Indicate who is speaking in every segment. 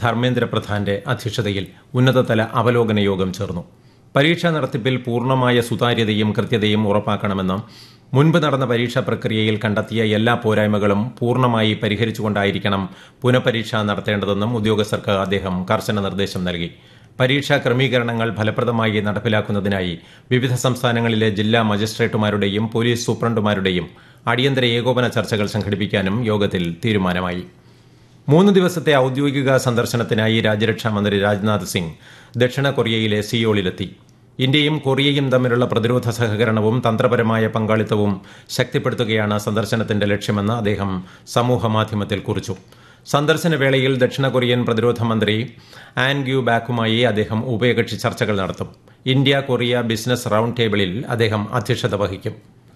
Speaker 1: ധർമ്മേന്ദ്ര പ്രധാന്റെ അധ്യക്ഷതയിൽ ഉന്നതതല അവലോകന യോഗം ചേർന്നു പരീക്ഷാ നടത്തിപ്പിൽ പൂർണ്ണമായ സുതാര്യതയും കൃത്യതയും ഉറപ്പാക്കണമെന്ന് മുൻപ് നടന്ന പരീക്ഷാ പ്രക്രിയയിൽ കണ്ടെത്തിയ എല്ലാ പോരായ്മകളും പൂർണ്ണമായി പരിഹരിച്ചുകൊണ്ടായിരിക്കണം പുനഃപരീക്ഷ നടത്തേണ്ടതെന്നും ഉദ്യോഗസ്ഥർക്ക് അദ്ദേഹം കർശന നിർദ്ദേശം നൽകി പരീക്ഷാ ക്രമീകരണങ്ങൾ ഫലപ്രദമായി നടപ്പിലാക്കുന്നതിനായി വിവിധ സംസ്ഥാനങ്ങളിലെ ജില്ലാ മജിസ്ട്രേറ്റുമാരുടെയും പോലീസ് സൂപ്രണ്ടുമാരുടെയും അടിയന്തര ഏകോപന ചർച്ചകൾ സംഘടിപ്പിക്കാനും യോഗത്തിൽ തീരുമാനമായി മൂന്ന് ദിവസത്തെ ഔദ്യോഗിക സന്ദർശനത്തിനായി രാജ്യരക്ഷാമന്ത്രി രാജ്നാഥ് സിംഗ് ദക്ഷിണ കൊറിയയിലെ സിയോളിലെത്തി ഇന്ത്യയും കൊറിയയും തമ്മിലുള്ള പ്രതിരോധ സഹകരണവും തന്ത്രപരമായ പങ്കാളിത്തവും ശക്തിപ്പെടുത്തുകയാണ് സന്ദർശനത്തിന്റെ ലക്ഷ്യമെന്ന് അദ്ദേഹം സമൂഹമാധ്യമത്തിൽ കുറിച്ചു സന്ദർശന വേളയിൽ ദക്ഷിണ കൊറിയൻ പ്രതിരോധ മന്ത്രി ആൻ ഗ്യു ബാക്കുമായി അദ്ദേഹം ഉഭയകക്ഷി ചർച്ചകൾ നടത്തും ഇന്ത്യ കൊറിയ ബിസിനസ് റൌണ്ട് ടേബിളിൽ അദ്ദേഹം അധ്യക്ഷത വഹിക്കും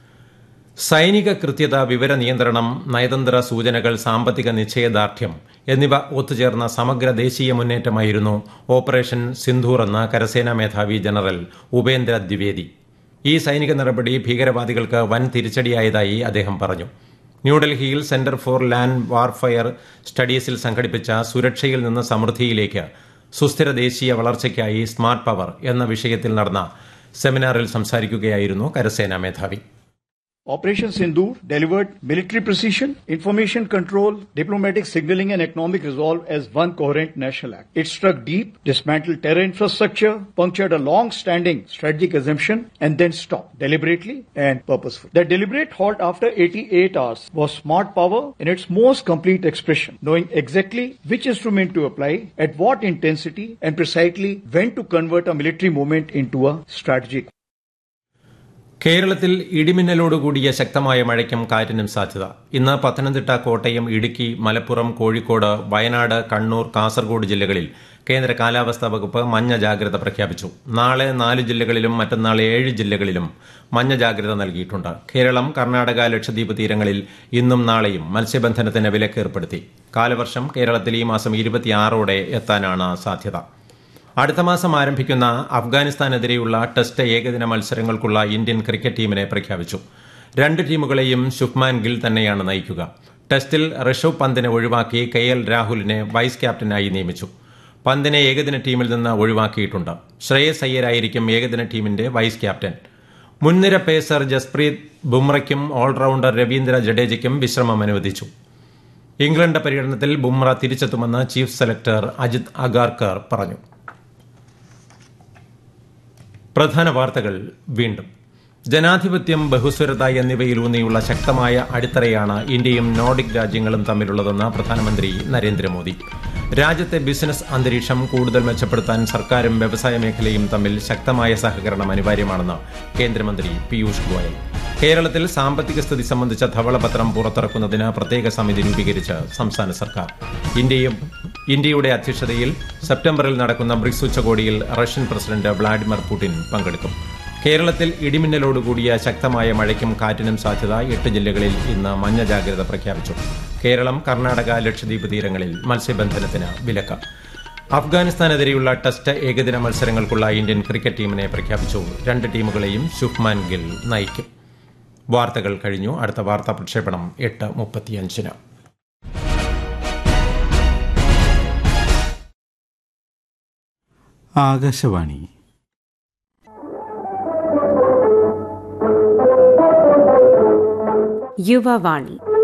Speaker 1: സൈനിക കൃത്യത വിവര നിയന്ത്രണം നയതന്ത്ര സൂചനകൾ സാമ്പത്തിക നിശ്ചയദാർഢ്യം എന്നിവ ഒത്തുചേർന്ന സമഗ്ര ദേശീയ മുന്നേറ്റമായിരുന്നു ഓപ്പറേഷൻ സിന്ധൂർ എന്ന കരസേനാ മേധാവി ജനറൽ ഉപേന്ദ്ര ദ്വിവേദി ഈ സൈനിക നടപടി ഭീകരവാദികൾക്ക് വൻ തിരിച്ചടിയായതായി അദ്ദേഹം പറഞ്ഞു ന്യൂഡൽഹിയിൽ സെന്റർ ഫോർ ലാൻഡ് വാർഫയർ സ്റ്റഡീസിൽ സംഘടിപ്പിച്ച സുരക്ഷയിൽ നിന്ന് സമൃദ്ധിയിലേക്ക് സുസ്ഥിര ദേശീയ വളർച്ചയ്ക്കായി സ്മാർട്ട് പവർ എന്ന വിഷയത്തിൽ നടന്ന സെമിനാറിൽ സംസാരിക്കുകയായിരുന്നു കരസേനാ മേധാവി
Speaker 2: Operation Sindoor delivered military precision, information control, diplomatic signaling, and economic resolve as one coherent national act. It struck deep, dismantled terror infrastructure, punctured a long standing strategic assumption, and then stopped deliberately and purposefully. The deliberate halt after 88 hours was smart power in its most complete expression, knowing exactly which instrument to apply, at what intensity, and precisely when to convert a military movement into a strategic
Speaker 1: കേരളത്തിൽ ഇടിമിന്നലോടുകൂടിയ ശക്തമായ മഴയ്ക്കും കാറ്റിനും സാധ്യത ഇന്ന് പത്തനംതിട്ട കോട്ടയം ഇടുക്കി മലപ്പുറം കോഴിക്കോട് വയനാട് കണ്ണൂർ കാസർഗോഡ് ജില്ലകളിൽ കേന്ദ്ര കാലാവസ്ഥാ വകുപ്പ് മഞ്ഞ ജാഗ്രത പ്രഖ്യാപിച്ചു നാളെ നാല് ജില്ലകളിലും മറ്റന്നാൾ ഏഴ് ജില്ലകളിലും മഞ്ഞ ജാഗ്രത നൽകിയിട്ടുണ്ട് കേരളം കർണാടക ലക്ഷദ്വീപ് തീരങ്ങളിൽ ഇന്നും നാളെയും മത്സ്യബന്ധനത്തിന് വിലക്ക് ഏർപ്പെടുത്തി കാലവർഷം കേരളത്തിൽ ഈ മാസം ഇരുപത്തിയാറോടെ എത്താനാണ് സാധ്യത അടുത്ത മാസം ആരംഭിക്കുന്ന അഫ്ഗാനിസ്ഥാനെതിരെയുള്ള ടെസ്റ്റ് ഏകദിന മത്സരങ്ങൾക്കുള്ള ഇന്ത്യൻ ക്രിക്കറ്റ് ടീമിനെ പ്രഖ്യാപിച്ചു രണ്ട് ടീമുകളെയും ശുഭ്മാൻ ഗിൽ തന്നെയാണ് നയിക്കുക ടെസ്റ്റിൽ ഋഷഭ് പന്തിനെ ഒഴിവാക്കി കെ എൽ രാഹുലിനെ വൈസ് ക്യാപ്റ്റനായി നിയമിച്ചു പന്തിനെ ഏകദിന ടീമിൽ നിന്ന് ഒഴിവാക്കിയിട്ടുണ്ട് ശ്രേയസ് അയ്യരായിരിക്കും ഏകദിന ടീമിന്റെ വൈസ് ക്യാപ്റ്റൻ മുൻനിര പേസർ ജസ്പ്രീത് ബുംറയ്ക്കും ഓൾറൌണ്ടർ രവീന്ദ്ര ജഡേജയ്ക്കും വിശ്രമം അനുവദിച്ചു ഇംഗ്ലണ്ട് പര്യടനത്തിൽ ബുംറ തിരിച്ചെത്തുമെന്ന് ചീഫ് സെലക്ടർ അജിത് അഗാർക്കർ പറഞ്ഞു പ്രധാന വാർത്തകൾ വീണ്ടും ജനാധിപത്യം ബഹുസ്വരത എന്നിവയിലൂന്നിയുള്ള ശക്തമായ അടിത്തറയാണ് ഇന്ത്യയും നോർഡിക് രാജ്യങ്ങളും തമ്മിലുള്ളതെന്ന് പ്രധാനമന്ത്രി നരേന്ദ്രമോദി രാജ്യത്തെ ബിസിനസ് അന്തരീക്ഷം കൂടുതൽ മെച്ചപ്പെടുത്താൻ സർക്കാരും വ്യവസായ മേഖലയും തമ്മിൽ ശക്തമായ സഹകരണം അനിവാര്യമാണെന്ന് കേന്ദ്രമന്ത്രി പീയൂഷ് ഗോയൽ കേരളത്തിൽ സാമ്പത്തിക സ്ഥിതി സംബന്ധിച്ച ധവളപത്രം പുറത്തിറക്കുന്നതിന് പ്രത്യേക സമിതി രൂപീകരിച്ച് സംസ്ഥാന സർക്കാർ ഇന്ത്യയും ഇന്ത്യയുടെ അധ്യക്ഷതയിൽ സെപ്റ്റംബറിൽ നടക്കുന്ന ബ്രിക്സ് ഉച്ചകോടിയിൽ റഷ്യൻ പ്രസിഡന്റ് വ്ളാഡിമിർ പുടിൻ പങ്കെടുക്കും കേരളത്തിൽ ഇടിമിന്നലോടുകൂടിയ ശക്തമായ മഴയ്ക്കും കാറ്റിനും സാധ്യത എട്ട് ജില്ലകളിൽ ഇന്ന് മഞ്ഞ ജാഗ്രത പ്രഖ്യാപിച്ചു കേരളം കർണാടക ലക്ഷദ്വീപ് തീരങ്ങളിൽ മത്സ്യബന്ധനത്തിന് വിലക്ക് അഫ്ഗാനിസ്ഥാനെതിരെയുള്ള ടെസ്റ്റ് ഏകദിന മത്സരങ്ങൾക്കുള്ള ഇന്ത്യൻ ക്രിക്കറ്റ് ടീമിനെ പ്രഖ്യാപിച്ചു രണ്ട് ടീമുകളെയും ശുഭ്മാൻ ഗിൽ നയിക്കും വാർത്തകൾ കഴിഞ്ഞു അടുത്ത വാർത്താ പ്രക്ഷേപണം എട്ട് മുപ്പത്തിയഞ്ചിന്
Speaker 3: ആകാശവാണി
Speaker 4: യുവവാണി